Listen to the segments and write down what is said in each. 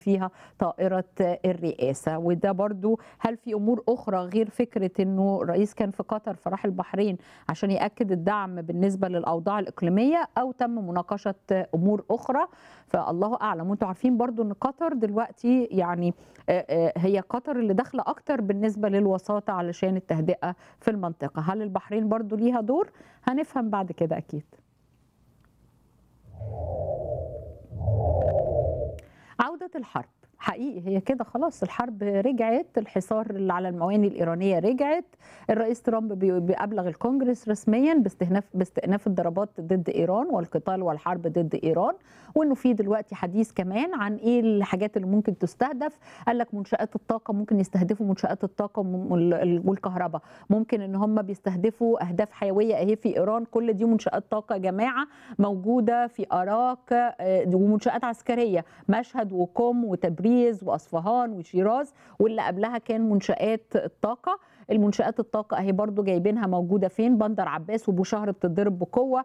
فيها طائرة الرئاسة وده برضو هل في أمور أخرى غير فكرة أنه الرئيس كان في قطر فراح البحرين عشان يأكد الدعم بالنسبة للأوضاع الإقليمية أو تم مناقشة أمور أخرى فالله أعلم وانتم عارفين برضو أن قطر دلوقتي يعني هي قطر اللي داخلة أكتر بالنسبة للوساطة علشان التهدئة في المنطقة هل البحرين برضو ليها دور هنفهم بعد كده أكيد عودة الحرب حقيقي هي كده خلاص الحرب رجعت الحصار اللي على المواني الإيرانية رجعت الرئيس ترامب بيبلغ الكونجرس رسميا باستئناف باستئناف الضربات ضد إيران والقتال والحرب ضد إيران وإنه في دلوقتي حديث كمان عن إيه الحاجات اللي ممكن تستهدف قال لك منشآت الطاقة ممكن يستهدفوا منشآت الطاقة والكهرباء ممكن إن هم بيستهدفوا أهداف حيوية أهي في إيران كل دي منشآت طاقة يا جماعة موجودة في أراك ومنشآت عسكرية مشهد وقم وتبريد تبريز واصفهان وشيراز واللي قبلها كان منشات الطاقه المنشات الطاقه اهي برضو جايبينها موجوده فين بندر عباس وبوشهر بتضرب بقوه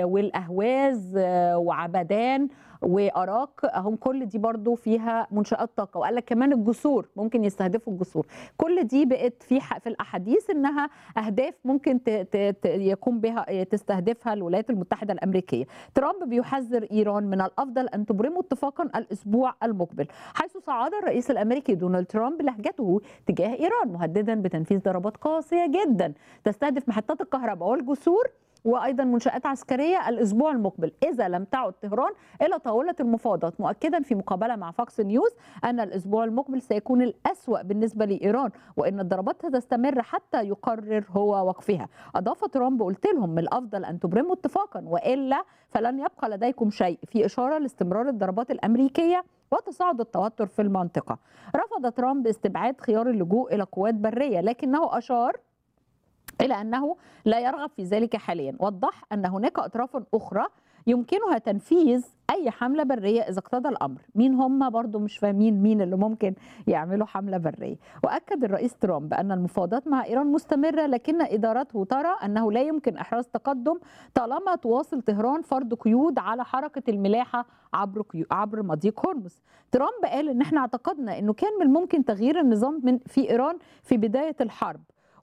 والاهواز وعبدان واراك اهم كل دي برضو فيها منشات طاقه وقال لك كمان الجسور ممكن يستهدفوا الجسور كل دي بقت في في الاحاديث انها اهداف ممكن ت ت يقوم بها تستهدفها الولايات المتحده الامريكيه ترامب بيحذر ايران من الافضل ان تبرموا اتفاقا الاسبوع المقبل حيث صعد الرئيس الامريكي دونالد ترامب لهجته تجاه ايران مهددا بتنفيذ ضربات قاسيه جدا تستهدف محطات الكهرباء والجسور وايضا منشات عسكريه الاسبوع المقبل اذا لم تعد طهران الى طاوله المفاوضات مؤكدا في مقابله مع فاكس نيوز ان الاسبوع المقبل سيكون الاسوا بالنسبه لايران وان الضربات ستستمر حتى يقرر هو وقفها اضاف ترامب قلت لهم من الافضل ان تبرموا اتفاقا والا فلن يبقى لديكم شيء في اشاره لاستمرار الضربات الامريكيه وتصاعد التوتر في المنطقه رفض ترامب استبعاد خيار اللجوء الى قوات بريه لكنه اشار إلى أنه لا يرغب في ذلك حاليا وضح أن هناك أطراف أخرى يمكنها تنفيذ أي حملة برية إذا اقتضى الأمر مين هم برضو مش فاهمين مين اللي ممكن يعملوا حملة برية وأكد الرئيس ترامب أن المفاوضات مع إيران مستمرة لكن إدارته ترى أنه لا يمكن إحراز تقدم طالما تواصل طهران فرض قيود على حركة الملاحة عبر عبر مضيق هرمز ترامب قال ان احنا اعتقدنا انه كان من الممكن تغيير النظام من في ايران في بدايه الحرب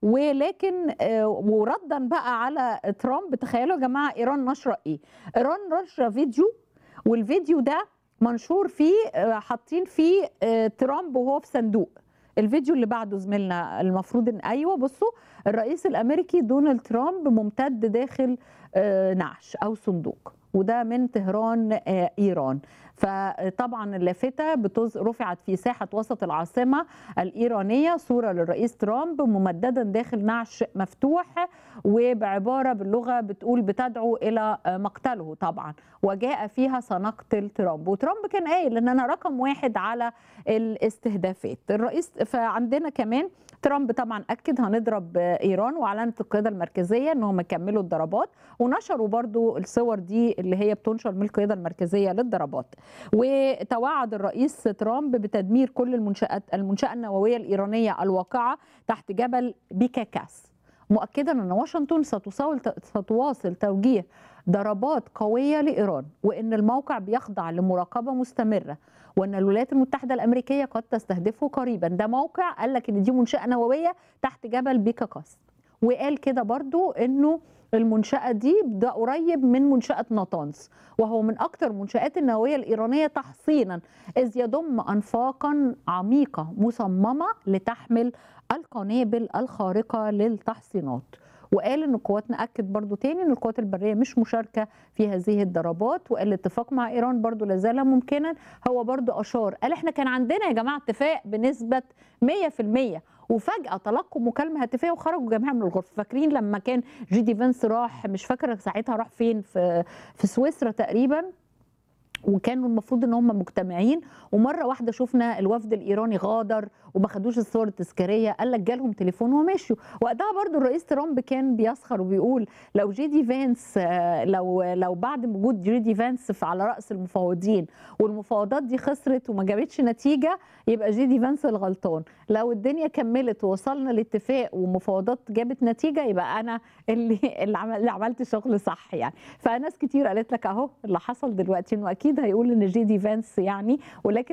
ولكن وردا بقى على ترامب تخيلوا يا جماعه ايران نشره ايه؟ ايران نشره فيديو والفيديو ده منشور فيه حاطين فيه ترامب وهو في صندوق الفيديو اللي بعده زميلنا المفروض ان ايوه بصوا الرئيس الامريكي دونالد ترامب ممتد داخل نعش او صندوق وده من طهران ايران فطبعا اللافته بتز... رفعت في ساحه وسط العاصمه الايرانيه صوره للرئيس ترامب ممددا داخل نعش مفتوح وبعباره باللغه بتقول بتدعو الى مقتله طبعا وجاء فيها سنقتل ترامب وترامب كان قايل ان انا رقم واحد على الاستهدافات الرئيس فعندنا كمان ترامب طبعا اكد هنضرب ايران واعلنت القياده المركزيه انهم يكملوا الضربات ونشروا برضو الصور دي اللي هي بتنشر من القياده المركزيه للضربات وتوعد الرئيس ترامب بتدمير كل المنشات المنشاه النوويه الايرانيه الواقعه تحت جبل بيكاكاس مؤكدا ان واشنطن ستواصل ستواصل توجيه ضربات قويه لايران وان الموقع بيخضع لمراقبه مستمره وان الولايات المتحده الامريكيه قد تستهدفه قريبا ده موقع قال لك ان دي منشاه نوويه تحت جبل بيكاكاس وقال كده برضو انه المنشأة دي ده قريب من منشأة ناطانز وهو من أكثر المنشآت النووية الإيرانية تحصينا إذ يضم أنفاقا عميقة مصممة لتحمل القنابل الخارقة للتحصينات وقال ان قواتنا اكد برضو تاني ان القوات البريه مش مشاركه في هذه الضربات وقال الاتفاق مع ايران برضو لازال ممكنا هو برضو اشار قال احنا كان عندنا يا جماعه اتفاق بنسبه 100% وفجاه تلقوا مكالمه هاتفيه وخرجوا جميعا من الغرفه فاكرين لما كان جي دي فانس راح مش فاكره ساعتها راح فين في في سويسرا تقريبا وكانوا المفروض ان هم مجتمعين ومره واحده شفنا الوفد الايراني غادر وما خدوش الصور التذكاريه قال لك جالهم تليفون ومشوا وقتها برضو الرئيس ترامب كان بيسخر وبيقول لو جي دي فانس لو لو بعد وجود جي دي فانس على راس المفاوضين والمفاوضات دي خسرت وما جابتش نتيجه يبقى جي دي فانس الغلطان لو الدنيا كملت ووصلنا لاتفاق ومفاوضات جابت نتيجه يبقى انا اللي اللي عملت شغل صح يعني فناس كتير قالت لك اهو اللي حصل دلوقتي انه اكيد هيقول ان جي دي فانس يعني ولكن